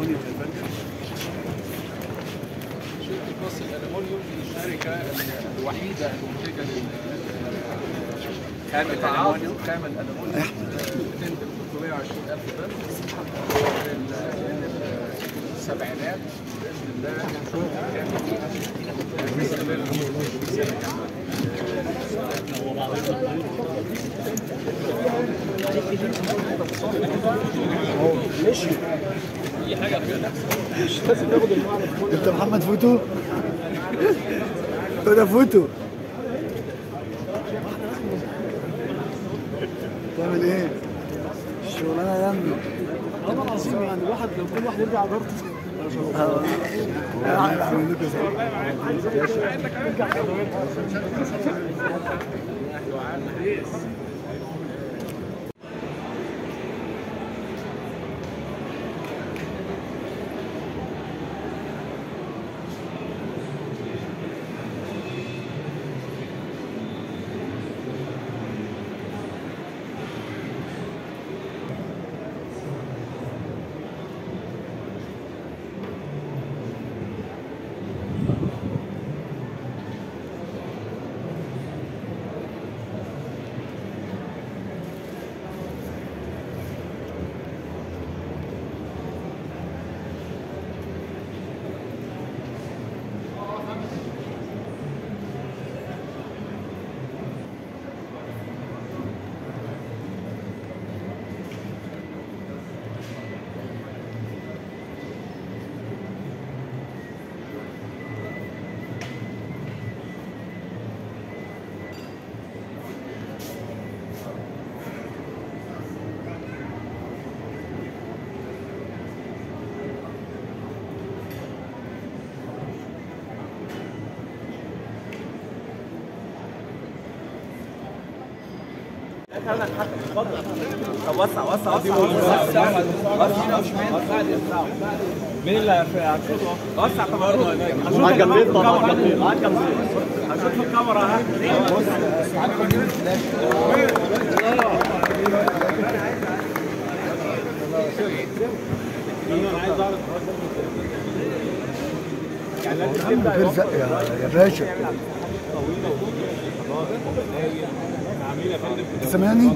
الالومنيوم يا فندم شركة مصر الألمنيوم دي الشركة الوحيدة المنتجة لل خام الألمنيوم خام الألمنيوم بتنتج 320000 طن من من السبعينات بإذن الله كان فيها انت محمد فوتو ده فوتو تعمل ايه؟ الشغلانه يمي والله العظيم يعني الواحد لو كل واحد يرجع جارته اعمل لكم زي مين اللي هتشوطه؟ وسع كاميرا هشوط جنبين طبعا جنبين اه جنبين هشوط في الكاميرا ها ترزق يا يا باشا انت سامعني؟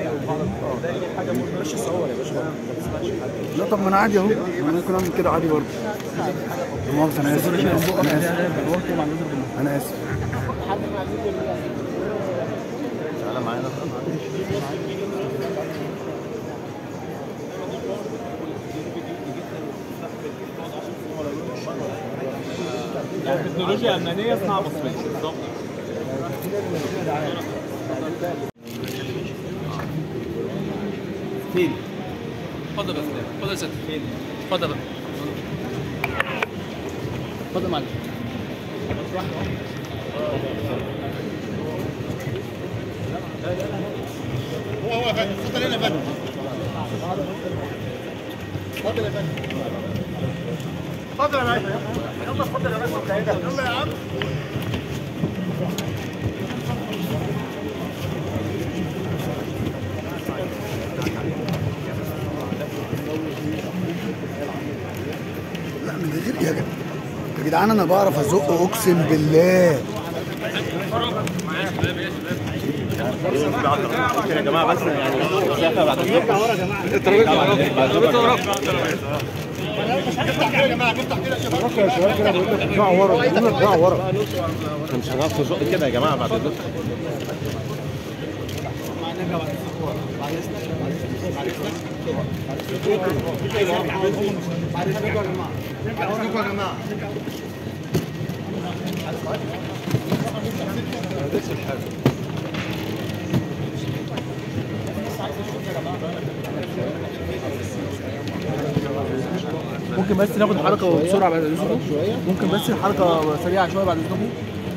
لا طب ما انا عادي اهو ما انا ممكن اعمل كده عادي برضه لا مؤاخذة انا اسف انا اسف انا اسف انا اسف يعني تكنولوجيا المانيه صناعه مصريه بالظبط فين؟ اتفضل بس اتفضل يا ست فين؟ اتفضل بقى اتفضل معلش لا من غير يا جدعان يا جدعان انا بعرف ازق اقسم بالله يا جماعه بس يعني مسافه بعد نرجع ورا يا جماعه الترابيزه ورا احنا مش هنعرف نزق كده يا جماعه بعد اذنكم ممكن بس ناخد حركه بسرعه بعد اذنكم ممكن بس الحركه سريعه شويه بعد اذنكم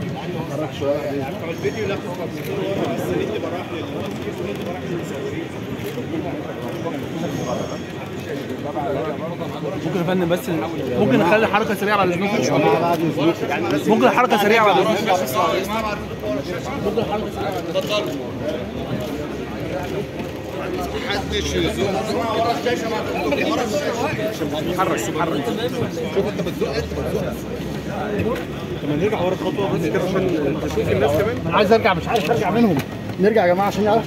ممكن يا فندم بس ممكن نخلي الحركه سريعه بعد اذنكم ممكن الحركه سريعه بعد اذنكم ممكن الحركه سريعه بعد اذنكم طب ما نرجع ورا خطوه بس كده عشان تشوف الناس كمان انا عايز ارجع مش عارف ارجع منهم نرجع يا جماعه عشان نعرف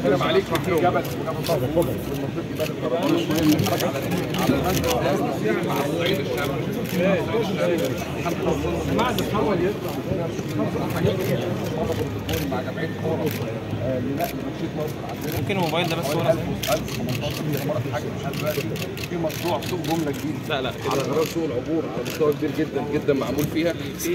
ممكن الموبايل ده بس هو اللي- في مشروع سوق جمله جديد لا لا على قرار سوق العبور على مستوى كبير جدا جدا معمول فيها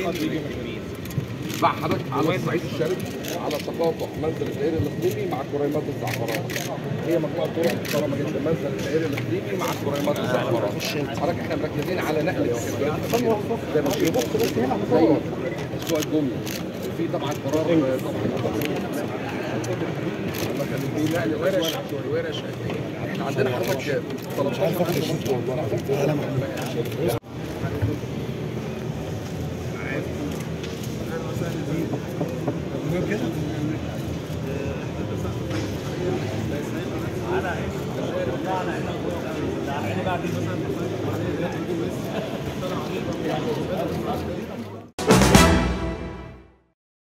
مع حضرتك على الصعيد الشرقي على تقاطع منزل الدائري الاقليمي مع كريمات الزعفران هي مجموعه طرق محترمه جدا منزل الدائري الاقليمي مع كريمات الزعفران حضرتك احنا مركزين على نقل الكتاب زي ما في زي سوق الجمله في طبعا قرار طبعا لما كان في نقل ورش ورش احنا عندنا حضرتك 13 بعد